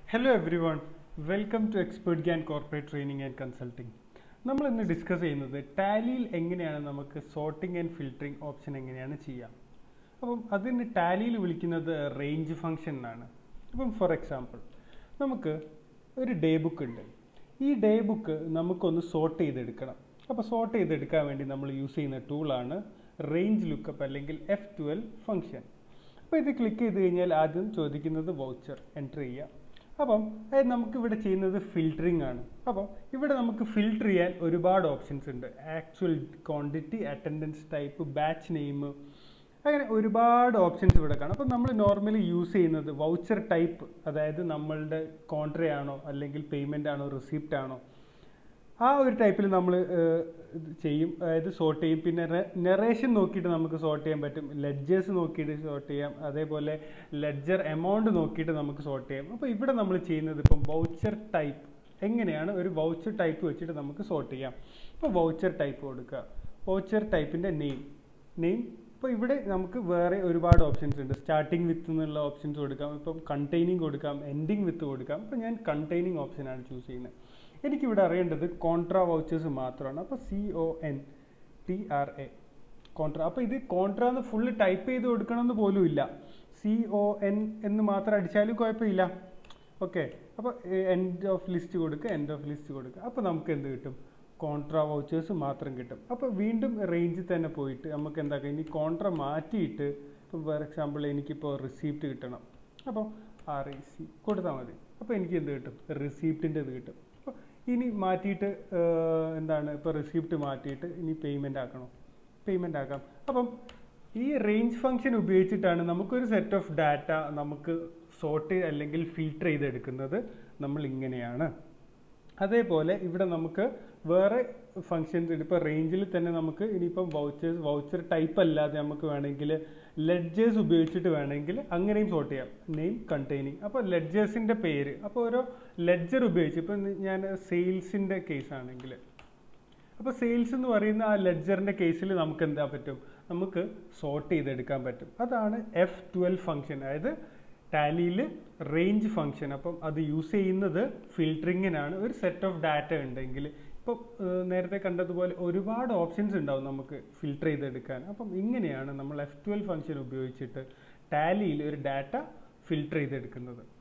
hello everyone welcome to expert Gyan corporate training and consulting നമ്മൾ ഇന്ന് discuss ചെയ്യുന്നത് ടാലിയിൽ എങ്ങനെയാണ് നമുക്ക് സോർട്ടിംഗ് ആൻഡ് ഫിൽറ്ററിംഗ് ഓപ്ഷൻ എങ്ങനെയാണ് ചെയ്യാം അപ്പം അതിന് ടാലിയിൽ വിളിക്കുന്നത് റേഞ്ച് ഫംഗ്ഷൻ എന്നാണ് അപ്പം ഫോർ എക്സാമ്പിൾ നമുക്ക് ഒരു ഡേ ബുക്ക് ഉണ്ട് ഈ ഡേ ബുക്ക് നമുക്കൊന്ന് സോർട്ട് ചെയ്തെടുക്കണം അപ്പോൾ സോർട്ട് ചെയ്തെടുക്കാൻ വേണ്ടി നമ്മൾ യൂസ് ചെയ്യുന്ന ടൂളാണ് റേഞ്ച് ലുക്കപ്പ് അല്ലെങ്കിൽ എഫ് ട്വൽവ് ഫംഗ്ഷൻ അപ്പോൾ ഇത് ക്ലിക്ക് ചെയ്ത് കഴിഞ്ഞാൽ ആദ്യം ചോദിക്കുന്നത് വൗച്ചർ എൻ്റർ ചെയ്യുക അപ്പം അത് നമുക്ക് ഇവിടെ ചെയ്യുന്നത് ഫിൽറ്ററിംഗ് ആണ് അപ്പം ഇവിടെ നമുക്ക് ഫിൽറ്റർ ചെയ്യാൻ ഒരുപാട് ഓപ്ഷൻസ് ഉണ്ട് actual quantity attendance type batch name അങ്ങനെ ഒരുപാട് ഓപ്ഷൻസ് ഇവിടെ കാണാം അപ്പം നമ്മൾ നോർമലി യൂസ് ചെയ്യുന്നത് വൗച്ചർ ടൈപ്പ് അതായത് നമ്മളുടെ കോൺട്രി ആണോ അല്ലെങ്കിൽ പേയ്മെൻ്റ് ആണോ റിസിപ്റ്റ് ആണോ ആ ഒരു ടൈപ്പിൽ നമ്മൾ ചെയ്യും അതായത് സോർട്ട് ചെയ്യും പിന്നെ നെറേഷൻ നോക്കിയിട്ട് നമുക്ക് സോർട്ട് ചെയ്യാൻ പറ്റും ലെഡ്ജേഴ്സ് നോക്കിയിട്ട് സോർട്ട് ചെയ്യാം അതേപോലെ ലെഡ്ജർ എമൗണ്ട് നോക്കിയിട്ട് നമുക്ക് സോർട്ട് ചെയ്യാം അപ്പോൾ ഇവിടെ നമ്മൾ ചെയ്യുന്നത് ഇപ്പം വൗച്ചർ ടൈപ്പ് എങ്ങനെയാണ് ഒരു വൗച്ചർ ടൈപ്പ് വെച്ചിട്ട് നമുക്ക് സോർട്ട് ചെയ്യാം ഇപ്പോൾ വൗച്ചർ ടൈപ്പ് കൊടുക്കുക വൗച്ചർ ടൈപ്പിൻ്റെ നെയിം നെയിം ഇപ്പോൾ ഇവിടെ നമുക്ക് വേറെ ഒരുപാട് ഓപ്ഷൻസ് ഉണ്ട് സ്റ്റാർട്ടിങ് വിത്ത് എന്നുള്ള ഓപ്ഷൻസ് കൊടുക്കാം ഇപ്പം കണ്ടെയ്നിങ് കൊടുക്കാം എൻഡിങ് വിത്ത് കൊടുക്കാം അപ്പോൾ ഞാൻ കണ്ടെയ്നിങ് ഓപ്ഷനാണ് ചൂസ് ചെയ്യുന്നത് എനിക്കിവിടെ അറിയേണ്ടത് കോൺട്രാ വൗച്ചേഴ്സ് മാത്രമാണ് അപ്പോൾ C O N T R A contra അപ്പോൾ ഇത് കോൺട്രാ എന്ന് ഫുള്ള് ടൈപ്പ് ചെയ്ത് കൊടുക്കണമെന്ന് പോലും ഇല്ല സി ഒ എൻ എന്ന് മാത്രം അടിച്ചാലും കുഴപ്പമില്ല ഓക്കെ അപ്പോൾ എൻഡ് ഓഫ് ലിസ്റ്റ് കൊടുക്കുക എൻഡ് ഓഫ് ലിസ്റ്റ് കൊടുക്കുക അപ്പോൾ നമുക്ക് എന്ത് കിട്ടും കോൺട്രാ വൗച്ചേഴ്സ് മാത്രം കിട്ടും അപ്പോൾ വീണ്ടും റേഞ്ചിൽ തന്നെ പോയിട്ട് നമുക്ക് എന്താക്കാം ഇനി കോൺട്രാ മാറ്റിയിട്ട് ഇപ്പോൾ ഫോർ എക്സാമ്പിൾ എനിക്കിപ്പോൾ റിസീപ്റ്റ് കിട്ടണം അപ്പോൾ ആർ ഐ സി കൊടുത്താൽ മതി അപ്പോൾ എനിക്ക് എന്ത് കിട്ടും റിസീപ്റ്റിൻ്റെ ഇത് കിട്ടും അപ്പോൾ ഇനി മാറ്റിയിട്ട് എന്താണ് ഇപ്പോൾ റിസീപ്റ്റ് മാറ്റിയിട്ട് ഇനി പേയ്മെൻ്റ് ആക്കണോ പേയ്മെൻ്റ് ആക്കാം അപ്പം ഈ റേഞ്ച് ഫംഗ്ഷൻ ഉപയോഗിച്ചിട്ടാണ് നമുക്കൊരു സെറ്റ് ഓഫ് ഡാറ്റ നമുക്ക് സോർട്ട് അല്ലെങ്കിൽ ഫിൽട്ടർ ചെയ്തെടുക്കുന്നത് നമ്മൾ ഇങ്ങനെയാണ് അതേപോലെ ഇവിടെ നമുക്ക് വേറെ ഫങ്ഷൻസ് ഉണ്ട് ഇപ്പോൾ റേഞ്ചിൽ തന്നെ നമുക്ക് ഇനിയിപ്പം വൗച്ചേഴ്സ് വൗച്ചർ ടൈപ്പ് അല്ലാതെ നമുക്ക് വേണമെങ്കിൽ ലെഡ്ജേഴ്സ് ഉപയോഗിച്ചിട്ട് വേണമെങ്കിൽ അങ്ങനെയും സോർട്ട് ചെയ്യാം നെയിം കണ്ടെയ്നിങ് അപ്പോൾ ലെഡ്ജേഴ്സിൻ്റെ പേര് അപ്പോൾ ഓരോ ലെഡ്ജർ ഉപയോഗിച്ച് ഇപ്പം ഞാൻ സെയിൽസിൻ്റെ കേസ് ആണെങ്കിൽ അപ്പോൾ സെയിൽസ് എന്ന് പറയുന്ന ആ ലെഡ്ജറിൻ്റെ കേസിൽ നമുക്ക് എന്താ പറ്റും നമുക്ക് സോർട്ട് ചെയ്തെടുക്കാൻ പറ്റും അതാണ് എഫ് ട്വൽവ് ഫംഗ്ഷൻ അതായത് ടാലിയിൽ റേഞ്ച് ഫംഗ്ഷൻ അപ്പം അത് യൂസ് ചെയ്യുന്നത് ഫിൽറ്ററിങ്ങിനാണ് ഒരു സെറ്റ് ഓഫ് ഡാറ്റ ഉണ്ടെങ്കിൽ ഇപ്പോൾ നേരത്തെ കണ്ടതുപോലെ ഒരുപാട് ഓപ്ഷൻസ് ഉണ്ടാവും നമുക്ക് ഫിൽട്ടർ ചെയ്തെടുക്കാൻ അപ്പം ഇങ്ങനെയാണ് നമ്മൾ എഫ് ട്വൽവ് ഫംഗ്ഷൻ ഉപയോഗിച്ചിട്ട് ടാലിയിൽ ഒരു ഡാറ്റ ഫിൽട്ടർ ചെയ്തെടുക്കുന്നത്